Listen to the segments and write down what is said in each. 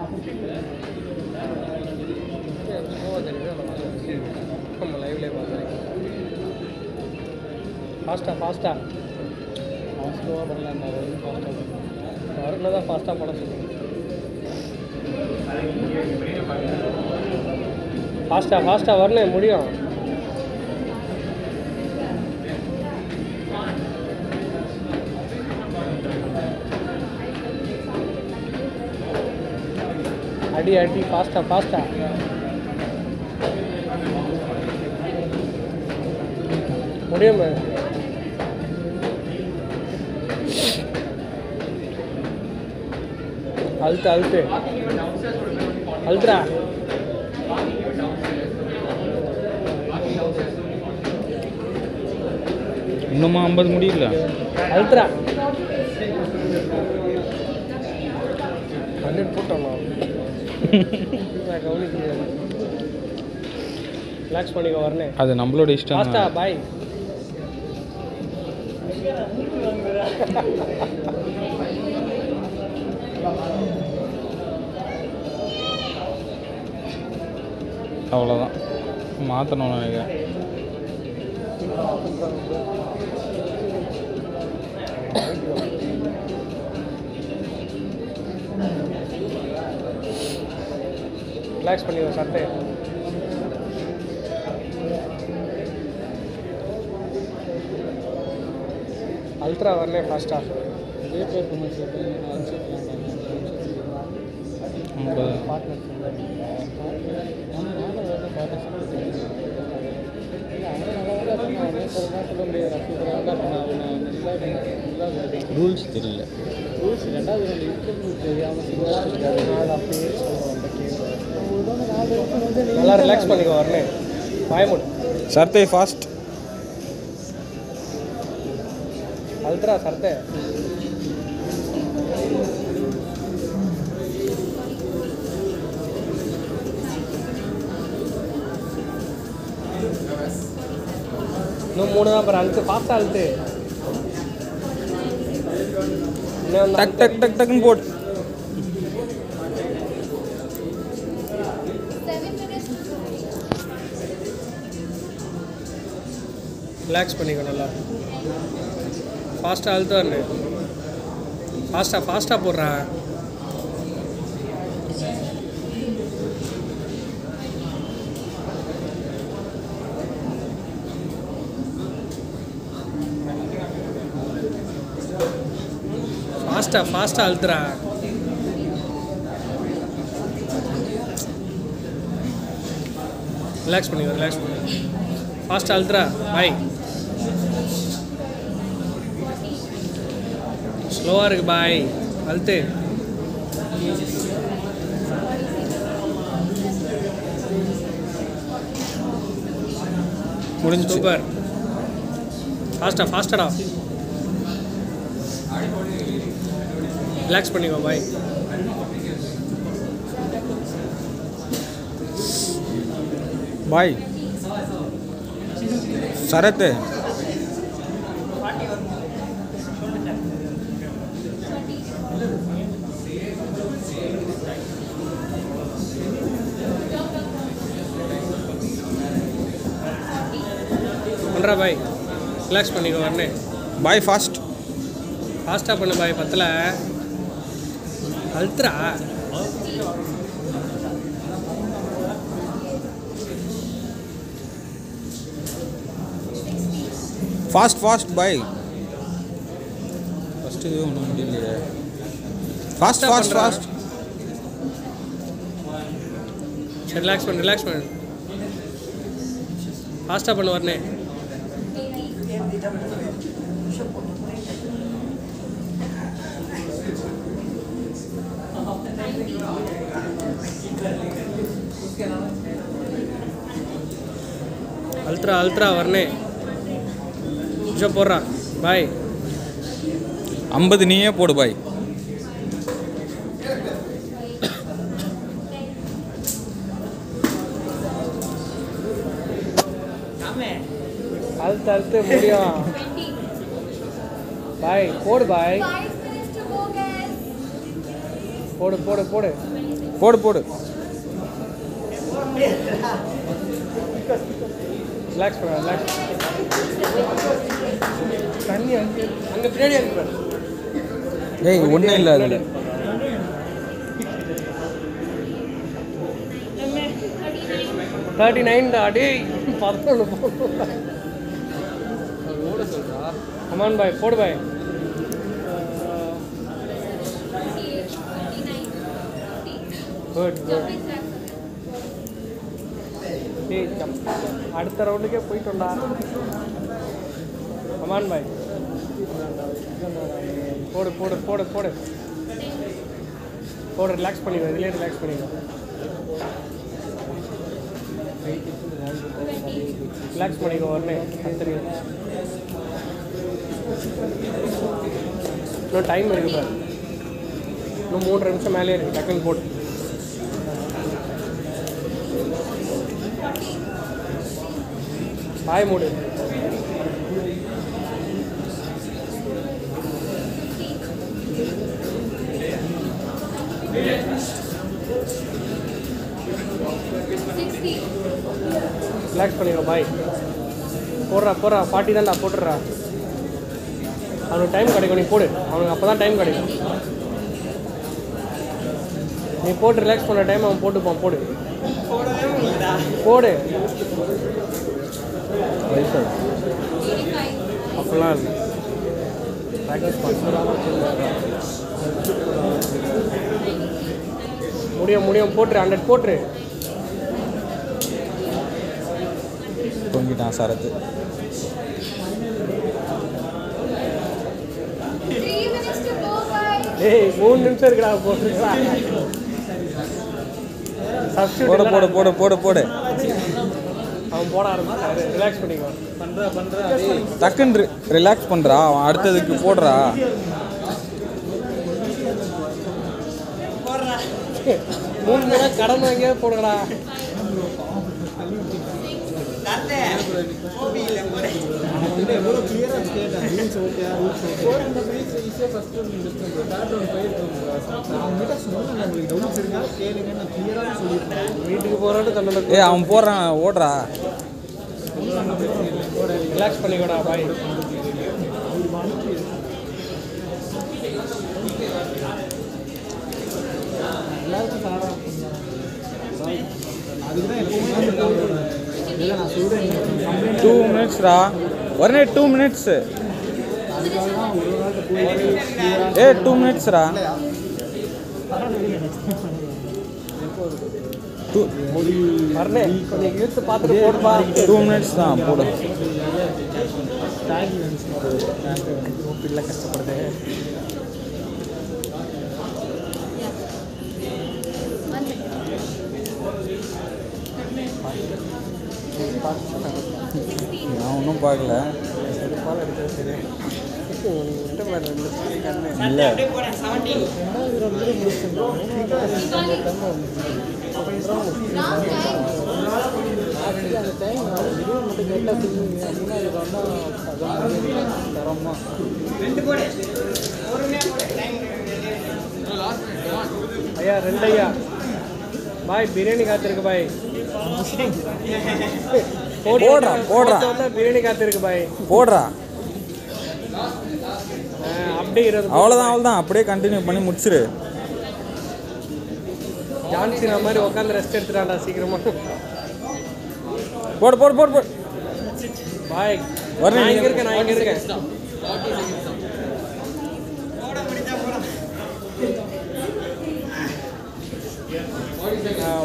நம்ம லைவ்லேயே பார்க்குறேன் ஃபாஸ்ட்டாக ஃபாஸ்ட்டாக ஃபாஸ்ட்டாக பண்ணலாம் ஃபாஸ்ட்டாக வரல தான் ஃபாஸ்ட்டாக பண்ண சொல்லுங்கள் ஃபாஸ்ட்டாக ஃபாஸ்ட்டாக வரணும் முடியும் அடி அடி ஃபாஸ்ட்டாக ஃபாஸ்ட்டாக முடியும் அழுத்து அழுத்து அழுத்துறா இன்னுமா ஐம்பது முடியல அழுத்துறா ஹண்ட்ரட் போட்டோம்மா நான் கவனிக்கிறேன் ரிலாக்ஸ் பண்ணிக்க வரனே அது நம்மளோட இஷ்டம் ஃபாஸ்டா தான். பாய் அவ்வளோதான் மாற்றணும்னு நினைக்கிறேன் ரிலாக்ஸ் பண்ணிக்க சட்டை அல்ட்ரா வரனே ஃபாஸ்டா இதே பேர் ஐம்பது ரூல்ஸ் தெரியல நல்லா ரிலாக்ஸ் பண்ணிக்க வரனே பயமுடு சர்த்தை ஃபாஸ்ட் அல்ட்ரா சட்டை இன்னும் மூணு தான் பாரு அழுத்து ஃபாஸ்ட்டாக அழுத்து இன்னும் டக் டக் டக் டக்குன்னு போட்டு ரிலாக்ஸ் பண்ணிக்கோ நல்லா ஃபாஸ்ட்டாக அழுத்து வரணும் ஃபாஸ்ட்டாக ஃபாஸ்ட்டாக போடுறா ஃபாஸ்ட்டாக ஃபாஸ்ட்டாக அழுத்துறா ரிலாக்ஸ் பண்ணிக்கோ ரிலாக்ஸ் பண்ணி ஃபாஸ்ட்டாக அழுத்துறா பாய் ஸ்லோவாக இருக்கு பாய் அழுத்து முடிஞ்சு சூப்பர் ஃபாஸ்ட்டாக ஃபாஸ்டடா ரிலாக்ஸ் பண்ணிக்கோ பாய் பாய் சரத்து பண்ணுறா பாய் ரிலாக்ஸ் பண்ணிக்கோ வரனே பாய் ஃபாஸ்ட் ஃபாஸ்ட்டாக பண்ணு பாய் பத்தில் அழுத்துறா ஃபாஸ்ட் ஃபாஸ்ட் பாய் ஃபஸ்ட்டு ஒன்றும் முடியலையே ஃபாஸ்ட் ஃபாஸ்ட் பண்றா? ஃபாஸ்ட் சரி ரிலாக்ஸ் பண்ணு ரிலாக்ஸ் பண்ணு ஃபாஸ்ட்டாக பண்ணு வரனே அல்ட்ரா அல்ட்ரா வரனே கொஞ்சம் போடுறா பாய் ஐம்பது நீயே போடு பாய் அழுத்து அழுத்து முடியும் பாய் போடு பாய் Five minutes to go, guys. போடு போடு போடு போடு போடு ரிலாக்ஸ் பண்ண ரிலாக்ஸ் தண்ணி அங்கே அங்கே பின்னாடி இருக்கு பாரு. ஏய் ஒன்றும் இல்லை அதில் தேர்ட்டி நைன் அடி பதினொன்று அமான் பாய் போடு பாய் குட் குட் டேய் ஜம்- அடுத்த ரவுண்டுக்கே போயிட்டோம்டா அமான் பாய் போடு போடு போடு போடு போடு ரிலாக்ஸ் பண்ணிக்கோ இதுலேயே ரிலாக்ஸ் பண்ணிக்கோ ரிலாக்ஸ் பண்ணிக்கோ உடனே கத்திரி இன்னும் டைம் இருக்கு பாரு இன்னும் மூன்று நிமிஷம் மேலே இருக்கு டக்குன்னு போடு பாய் மூடு ரிலாக்ஸ் பண்ணிக்கோ பாய் போடுறா போடுறா ஃபார்ட்டி தான்டா போட்டுடுறா அவனுக்கு டைம் கிடைக்கும் நீ போடு அவனுக்கு அப்போ தான் டைம் கிடைக்கும் நீ போட்டு ரிலாக்ஸ் பண்ணுற டைம் அவன் போட்டுப்பான் போடு போடு அப்படிலாம் இல்லை ப்ராக்டிஸ் முடியும் முடியும் போட்டுரு ஹண்ட்ரட் போட்டுரு தொங்கிட்டான் சரத்து Three minutes to go, guys. ஏய் மூணு நிமிஷம் இருக்குடா போட்டுருக்கா போடு போடு சப்ஸ்டியூட் போடு போடு போடு அவன் போட ஆரம்பிச்சாரு ரிலாக்ஸ் பண்ணிக்கோ பண்ணுறா பண்ணுறா டக்குன்னு ரிலாக்ஸ் பண்ணுறா அவன் அடுத்ததுக்கு போடுறா மூணு மணி நேரம் கடன் வாங்கியே போடுங்கடா வீட்டுக்கு போகிறோன்னு தன்னோட ஏய் அவன் போடுறான் ஓடுறா ரிலாக்ஸ் பண்ணிக்கோடா பாய் டூ மினிட்ஸ்டா உடனே டூ மினிட்ஸு ஏ டூ மினிட்ஸ்டா டூ வரனே கொஞ்சம் இழுத்து பார்த்துட்டு போடுப்பா டூ மினிட்ஸ் தான் போடு பிள்ளை கஷ்டப்படுது நான் ஒன்றும் பார்க்கல பால் எடுத்தது சரி உனக்கு விட்ட மாதிரி ரெண்டு கண்ணு இல்லை ஐயா ரெண்டு ஐயா பாய் பிரியாணி காத்திருக்கு பாய் போடி போடுறா, போடுறா. போட்ட உடனே பிரியாணி காத்திருக்கு பாய் போடுறா ஆ, அப்படியே இருபது அவ்வளோதான் அவ்வளோதான் அப்படியே கண்டினியூ பண்ணி முடிச்சிரு ஜான்சினா மாதிரி உட்காந்து ரெஸ்ட் எடுத்துட்டான்டா சீக்கிரமா போடு போடு போடு போடு பாய் வரேன், நான் இங்க நீங்க- இருக்கேன் நான் இங்க இருக்கேன் ஆ,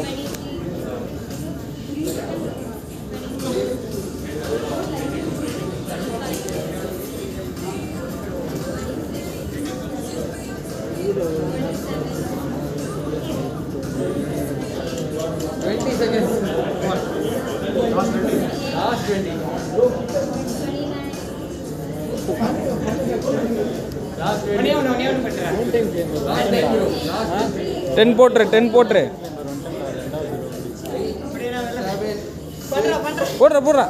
டென் போட்டுரு டென் போட்டுரு போடுற போடுறா